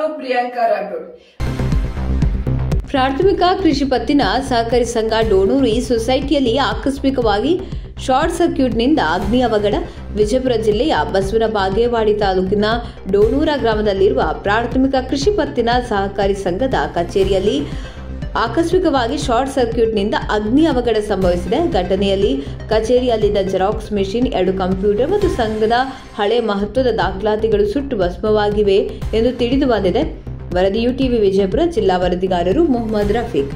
ಪ್ರಿಯಾಂಕಾ ರಾಠೋಡ್ ಪ್ರಾಥಮಿಕ ಕೃಷಿ ಪತ್ತಿನ ಸಹಕಾರಿ ಸಂಘ ಡೋಣೂರು ಈ ಸೊಸೈಟಿಯಲ್ಲಿ ಆಕಸ್ಮಿಕವಾಗಿ ಶಾರ್ಟ್ ಸರ್ಕ್ಯೂಟ್ನಿಂದ ಅಗ್ನಿ ಅವಘಡ ವಿಜಯಪುರ ಜಿಲ್ಲೆಯ ಬಸವನ ಬಾಗೇವಾಡಿ ತಾಲೂಕಿನ ಡೋಣೂರ ಗ್ರಾಮದಲ್ಲಿರುವ ಪ್ರಾಥಮಿಕ ಕೃಷಿ ಪತ್ತಿನ ಸಹಕಾರಿ ಸಂಘದ ಕಚೇರಿಯಲ್ಲಿ ಆಕಸ್ಮಿಕವಾಗಿ ಶಾರ್ಟ್ ಸರ್ಕ್ಯೂಟ್ನಿಂದ ಅಗ್ನಿ ಅವಘಡ ಸಂಭವಿಸಿದೆ ಘಟನೆಯಲ್ಲಿ ಕಚೇರಿಯಲ್ಲಿದ್ದ ಜೆರಾಕ್ಸ್ ಮೆಷಿನ್ ಎರಡು ಕಂಪ್ಯೂಟರ್ ಮತ್ತು ಸಂಘದ ಹಳೆ ಮಹತ್ವದ ದಾಖಲಾತಿಗಳು ಸುಟ್ಟು ಭಸ್ಮವಾಗಿವೆ ಎಂದು ತಿಳಿದು ಬಂದಿದೆ ವರದಿಯು ಟಿವಿ ವಿಜಯಪುರ ಜಿಲ್ಲಾ ವರದಿಗಾರರು ಮೊಹಮ್ಮದ್ ರಫೀಕ್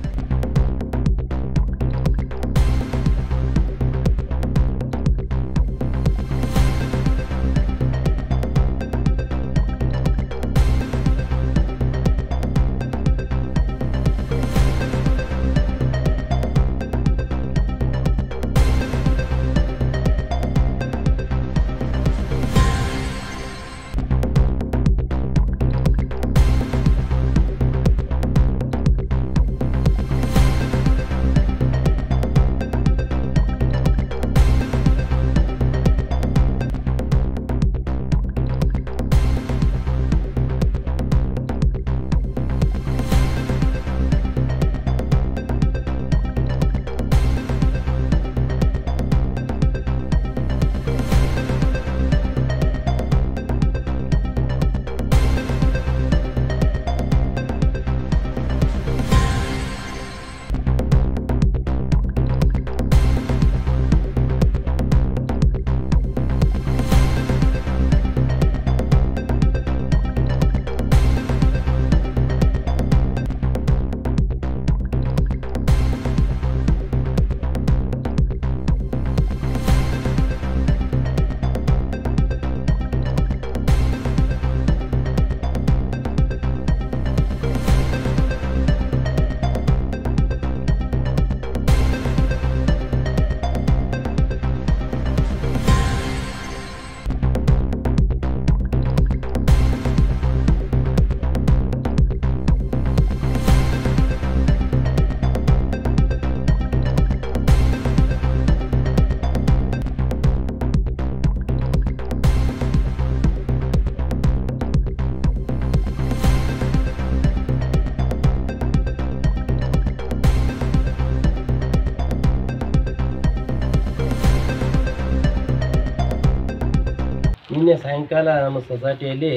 ನಿನ್ನೆ ಸಾಯಂಕಾಲ ನಮ್ಮ ಸೊಸೈಟಿಯಲ್ಲಿ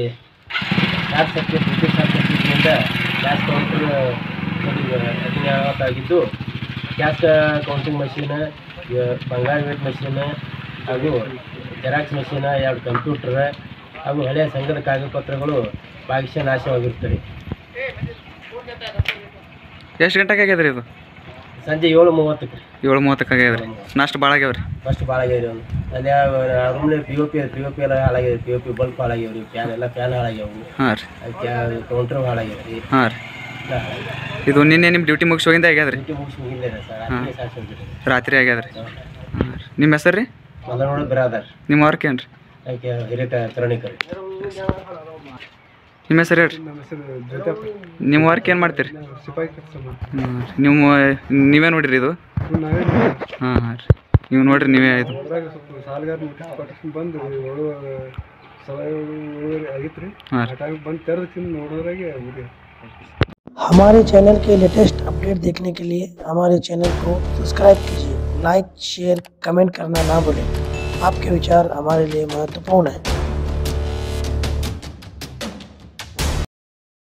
ಶಾರ್ಟ್ ಸರ್ಕ್ಯೂಟ್ ವಿದ್ಯುತ್ ಶಾರ್ಟ್ ಸರ್ಕ್ಯೂಟ್ನಿಂದ ಗ್ಯಾಸ್ ಕೌಂಟರ್ ಅಗ್ನಿಯಾಗಿದ್ದು ಗ್ಯಾಸ್ ಕೌಂಟಿಂಗ್ ಮಷೀನ್ ಬಂಗಾರ ವೇಟ್ ಮಷೀನ್ ಹಾಗೂ ಜೆರಾಕ್ಸ್ ಮಷೀನ್ ಎರಡು ಕಂಪ್ಯೂಟರ್ ಹಾಗೂ ಹಳೆಯ ಸಂಘದ ಕಾಗದಪತ್ರಗಳು ಭಾಗಶಃ ನಾಶವಾಗಿರುತ್ತವೆ ಎಷ್ಟು ಗಂಟೆಗೆ ಆಗ್ಯದ್ರಿ ಇದು ಸಂಜೆ ಏಳು ಮೂವತ್ತಕ್ಕೆ ಏಳು ಮೂವತ್ತಕ್ಕೆ ಆಗ್ಯದ್ರಿ ನಷ್ಟ ಭಾಳ ಆಗ್ಯಾವ್ರಿ ಫಸ್ಟ್ ಭಾಳ ಆಗ್ಯಾವ ಒಂದು ಅಲ್ಲಿ ರೂಮ್ನಲ್ಲಿ P O P P O P ಎಲ್ಲ ಹಾಳಾಗ್ಯದ ಪಿ ಒ ಪಿ ಬಲ್ಪ್ ಹಾಳಾಗ್ಯಾವ ರೀ ಫ್ಯಾನ್ ಎಲ್ಲ ಫ್ಯಾನ್ ಹಾಳಾಗ್ಯಾವು ಹಾಂ ರೀ ಅದಕ್ಕೆ ಕೌಂಟ್ರ್ ಹಾಳಾಗ್ಯಾವ ರೀ ಹಾಂ ರೀ ಎಲ್ಲ ಹಾಳಾಗ್ಯಾವ. ಇದು ನಿನ್ನೆ ನಿಮ್ಮ ಡ್ಯೂಟಿ ಮುಗಿಸಿ ಹೋಗಿಂದ ಆಗ್ಯದ್ರಿ ಡ್ಯೂಟಿ ಮುಗಿಸಿ ಮುಗಿಲ್ಲ ಸರ್ ಅದಕ್ಕೆ ಸಾಕು ಹೋಗಿರಿ ರಾತ್ರಿ ಆಗ್ಯದ್ರಿ ಹಾಂ ರೀ ನಿಮ್ಮ ಹೆಸರು ರೀ ಮಲ್ಲನೋಡ ಬಿರಾದಾರ್ ನಿಮ್ಮ ವರ್ಕ್ ಏನು ರೀ ಅದಕ್ಕೆ ಹಿರೇಕ ಕರುಣಿಕರ್ ನಿಮ್ಮ ಹೆಸರು ಹೇಳ್ರಿ ನಿಮ್ಮ ವರ್ಕ್ ಏನು ಮಾಡ್ತೀರಿ ಹ್ಞೂ ನೀವು ನೀವೇ ನೋಡಿರಿ ಇದು ಹಾಂ ಹಾಂ ರೀ ನೀವು ನೋಡ್ರಿ ನೀವೇ ಇದು ಸಾಲಗಾರ ನೋಟಿಸ್ ಕೊಟ್ಟು ಬಂದು ಏಳು ಸಲ ಏಳು ಏಳುವರೆ ಆಗಿತ್ತು ರೀ ಹಾಂ ಆ ಟೈಮ್ ಬಂದು ತೆರೆದು ನೋಡೋದ್ರಾಗೆ ಹೋಗಿ हमारे चैनल के लेटेस्ट अपडेट देखने के लिए हमारे चैनल को सब्सक्राइब कीजिए लाइक शेयर कमेंट करना ना भूलें आपके विचार हमारे लिए महत्वपूर्ण है